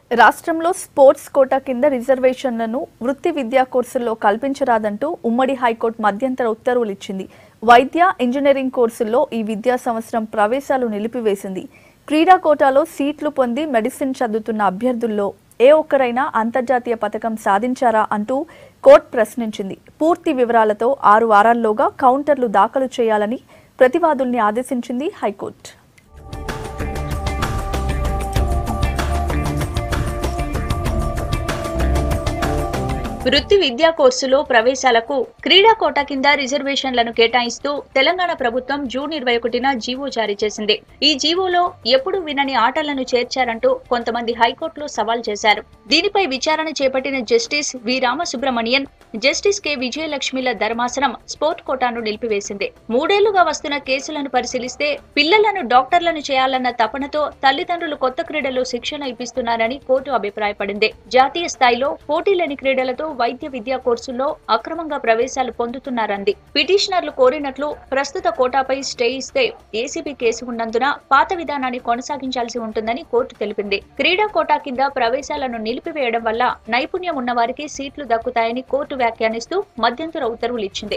రాష్ట్రంలో sports quota కింద రిజర్వేషన్లను వృత్తి విద్యా కోర్సుల్లో కల్పించరాదంటూ ఉమ్మడి హైకోర్టు మధ్యంతర ఉత్తర్వులు ఇచ్చింది వైద్య ఇంజనీరింగ్ కోర్సుల్లో ఈ విద్యా సంవత్సరం ప్రవేశాలు నిలిపివేసింది క్రీడా కోటాలో సీట్లు పొంది మెడిసిన్ చదువుతున్న అభ్యర్థుల్లో ఏ ఒక్కరైనా అంతర్జాతీయ పథకం సాధించారా అంటూ కోర్టు ప్రశ్నించింది పూర్తి వివరాలతో ఆరు వారాల్లోగా కౌంటర్లు దాఖలు చేయాలని ప్రతివాదుల్ని ఆదేశించింది హైకోర్టు వృత్తి విద్యా కోర్సులో ప్రవేశాలకు క్రీడా కోటా కింద రిజర్వేషన్లను కేటాయిస్తూ తెలంగాణ ప్రభుత్వం జూన్ ఇరవై ఒకటిన జీవో జారీ చేసింది ఈ జీవోలో ఎప్పుడు వినని ఆటలను చేర్చారంటూ కొంతమంది హైకోర్టులో సవాల్ చేశారు దీనిపై విచారణ చేపట్టిన justice V Ramasubramanian justice K విజయలక్ష్మిల ధర్మాసనం స్పోర్ట్ కోటాను నిలిపివేసింది మూడేళ్లుగా వస్తున్న కేసులను పరిశీలిస్తే పిల్లలను డాక్టర్లను చేయాలన్న తపనతో తల్లిదండ్రులు కొత్త క్రీడలో శిక్షణ ఇప్పిస్తున్నారని కోర్టు అభిప్రాయపడింది జాతీయ స్థాయిలో పోటీ లేని క్రీడలతో వైద్య విద్యా కోర్సుల్లో అక్రమంగా ప్రవేశాలు పొందుతున్నారంది పిటిషనర్లు కోరినట్లు ప్రస్తుత కోటాపై స్టే ఇస్తే ఏసీబీ కేసు ఉన్నందున పాత విధానాన్ని కొనసాగించాల్సి ఉంటుందని కోర్టు తెలిపింది క్రీడా కోటా కింద ప్రవేశాలను నిలిపివేయడం వల్ల నైపుణ్యం ఉన్న వారికి సీట్లు దక్కుతాయని కోర్టు వ్యాఖ్యానిస్తూ మధ్యంతర ఉత్తర్వులు ఇచ్చింది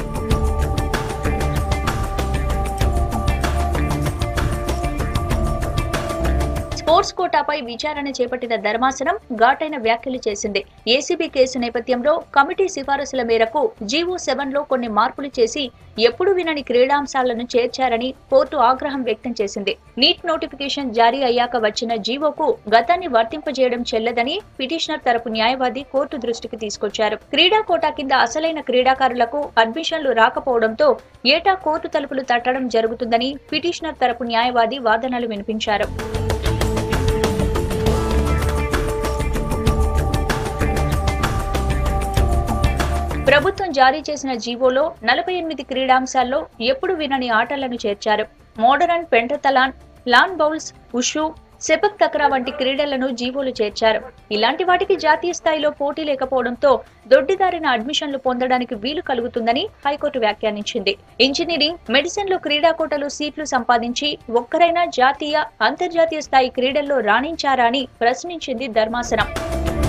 స్పోర్ట్స్ కోటాపై విచారణ చేపట్టిన ధర్మాసనం ఘాటైన వ్యాఖ్యలు చేసింది ఏసీబీ కేసు నేపథ్యంలో కమిటీ సిఫారసుల మేరకు జీవో సెవెన్ లో కొన్ని మార్పులు చేసి ఎప్పుడు వినని క్రీడాంశాలను చేర్చారని కోర్టు ఆగ్రహం వ్యక్తం చేసింది నీట్ నోటిఫికేషన్ జారీ అయ్యాక వచ్చిన జీవోకు గతాన్ని వర్తింపజేయడం చెల్లదని పిటిషనర్ తరపు న్యాయవాది కోర్టు దృష్టికి తీసుకొచ్చారు క్రీడా కోటా కింద అసలైన క్రీడాకారులకు అడ్మిషన్లు రాకపోవడంతో ఏటా కోర్టు తలుపులు తట్టడం జరుగుతుందని పిటిషనర్ తరపు న్యాయవాది వాదనలు వినిపించారు ప్రభుత్వం జారీ చేసిన జీవోలో నలభై ఎనిమిది క్రీడాంశాల్లో ఎప్పుడు వినని ఆటలను చేర్చారు modern pentathlon lawn bowls wushu sepak takraw వంటి క్రీడలను జీవోలు చేర్చారు ఇలాంటి వాటికి జాతీయ స్థాయిలో పోటీ లేకపోవడంతో దొడ్డిదారిన అడ్మిషన్లు పొందడానికి వీలు కలుగుతుందని హైకోర్టు వ్యాఖ్యానించింది ఇంజనీరింగ్ మెడిసిన్ లో క్రీడా కోటలో సీట్లు సంపాదించి ఒక్కరైనా జాతీయ అంతర్జాతీయ స్థాయి క్రీడల్లో రాణించారా అని ప్రశ్నించింది ధర్మాసనం